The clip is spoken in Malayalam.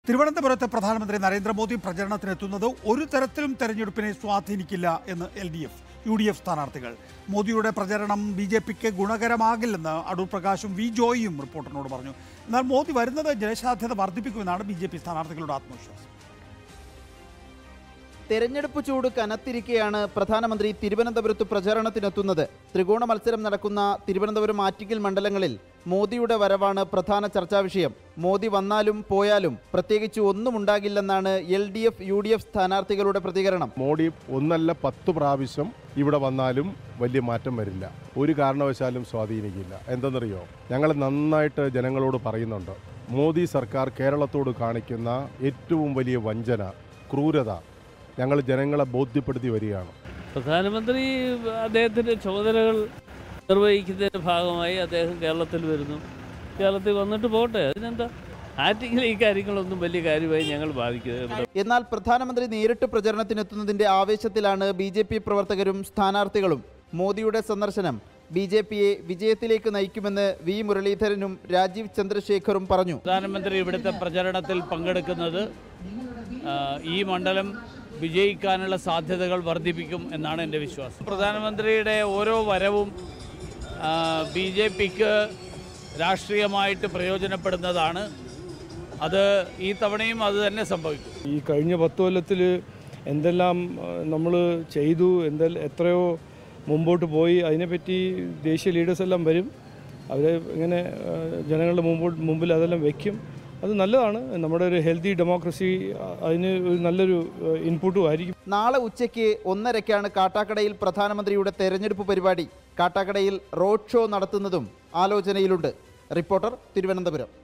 തിരുവനന്തപുരത്ത് പ്രധാനമന്ത്രി നരേന്ദ്രമോദി പ്രചരണത്തിനെത്തുന്നത് ഒരു തരത്തിലും തെരഞ്ഞെടുപ്പിനെ സ്വാധീനിക്കില്ല എന്ന് L D F U D F സ്ഥാനാർത്ഥികൾ മോദിയുടെ പ്രചരണം ബി ജെ പിക്ക് ഗുണകരമാകില്ലെന്ന് അടൂർ പ്രകാശും വി ജോയിയും റിപ്പോർട്ടറിനോട് പറഞ്ഞു എന്നാൽ മോദി വരുന്നത് ജനസാധ്യത വർദ്ധിപ്പിക്കുമെന്നാണ് ബി ജെ പി സ്ഥാനാർത്ഥികളുടെ ആത്മവിശ്വാസം തെരഞ്ഞെടുപ്പ് ചൂട് കനത്തിരിക്കെയാണ് പ്രധാനമന്ത്രി തിരുവനന്തപുരത്ത് പ്രചാരണത്തിനെത്തുന്നത് ത്രികോണ മത്സരം നടക്കുന്ന തിരുവനന്തപുരം ആറ്റിങ്ങൽ മണ്ഡലങ്ങളിൽ മോദിയുടെ വരവാണ് പ്രധാന ചർച്ചാ വിഷയം മോദി വന്നാലും പോയാലും പ്രത്യേകിച്ച് ഒന്നും ഉണ്ടാകില്ലെന്നാണ് L D F U D F സ്ഥാനാർത്ഥികളുടെ പ്രതികരണം മോഡി ഒന്നല്ല പത്ത് പ്രാവശ്യം ഇവിടെ വന്നാലും വലിയ മാറ്റം വരില്ല ഒരു കാരണവശാലും സ്വാധീനിക്കില്ല എന്തെന്നറിയോ ഞങ്ങൾ നന്നായിട്ട് ജനങ്ങളോട് പറയുന്നുണ്ട് മോദി സർക്കാർ കേരളത്തോട് കാണിക്കുന്ന ഏറ്റവും വലിയ വഞ്ചന ക്രൂരത ഞങ്ങൾ ജനങ്ങളെ ബോധ്യപ്പെടുത്തി വരികയാണ് പ്രധാനമന്ത്രി അദ്ദേഹത്തിൻ്റെ ചുമതലകൾ നിർവഹിക്കുന്നതിൻ്റെ ഭാഗമായി അദ്ദേഹം കേരളത്തിൽ വരുന്നു കേരളത്തിൽ വന്നിട്ട് പോട്ടെ അതിനെന്താ ആറ്റിങ്ങിൽ ഈ കാര്യങ്ങളൊന്നും വലിയ കാര്യമായി ഞങ്ങൾ ബാധിക്കുന്നത് ഇവിടെ എന്നാൽ പ്രധാനമന്ത്രി നേരിട്ട് പ്രചരണത്തിനെത്തുന്നതിന്റെ ആവേശത്തിലാണ് ബി ജെ പി പ്രവർത്തകരും സ്ഥാനാർത്ഥികളും മോദിയുടെ സന്ദർശനം ബി ജെ പിയെ വിജയത്തിലേക്ക് നയിക്കുമെന്ന് വി മുരളീധരനും രാജീവ് ചന്ദ്രശേഖറും പറഞ്ഞു പ്രധാനമന്ത്രി ഇവിടുത്തെ പ്രചരണത്തിൽ പങ്കെടുക്കുന്നത് ആ, ഈ മണ്ഡലം വിജയിക്കാനുള്ള സാധ്യതകൾ വർദ്ധിപ്പിക്കും എന്നാണ് എൻ്റെ വിശ്വാസം പ്രധാനമന്ത്രിയുടെ ഓരോ വരവും ബി ജെ പിക്ക് രാഷ്ട്രീയമായിട്ട് പ്രയോജനപ്പെടുന്നതാണ് അത് ഈ തവണയും അത് തന്നെ സംഭവിക്കും ഈ കഴിഞ്ഞ പത്ത് കൊല്ലത്തിൽ എന്തെല്ലാം നമ്മൾ ചെയ്തു എന്തെല്ലാം എത്രയോ മുമ്പോട്ട് പോയി അതിനെപ്പറ്റി ദേശീയ ലീഡേഴ്സ് എല്ലാം വരും അവരെ ഇങ്ങനെ ആ, ജനങ്ങളുടെ മുമ്പോട്ട് മുമ്പിൽ അതെല്ലാം വയ്ക്കും അത് നല്ലതാണ് നമ്മുടെ ഒരു ഹെൽത്തി ഡെമോക്രസി അതിന് ഒരു നല്ലൊരു ഇൻപുട്ടും ആയിരിക്കും നാളെ ഉച്ചയ്ക്ക് ഒന്നരയ്ക്കാണ് കാട്ടാക്കടയിൽ പ്രധാനമന്ത്രിയുടെ തെരഞ്ഞെടുപ്പ് പരിപാടി കാട്ടാക്കടയിൽ റോഡ് ഷോ നടത്തുന്നതും ആലോചനയിലുണ്ട് റിപ്പോർട്ടർ തിരുവനന്തപുരം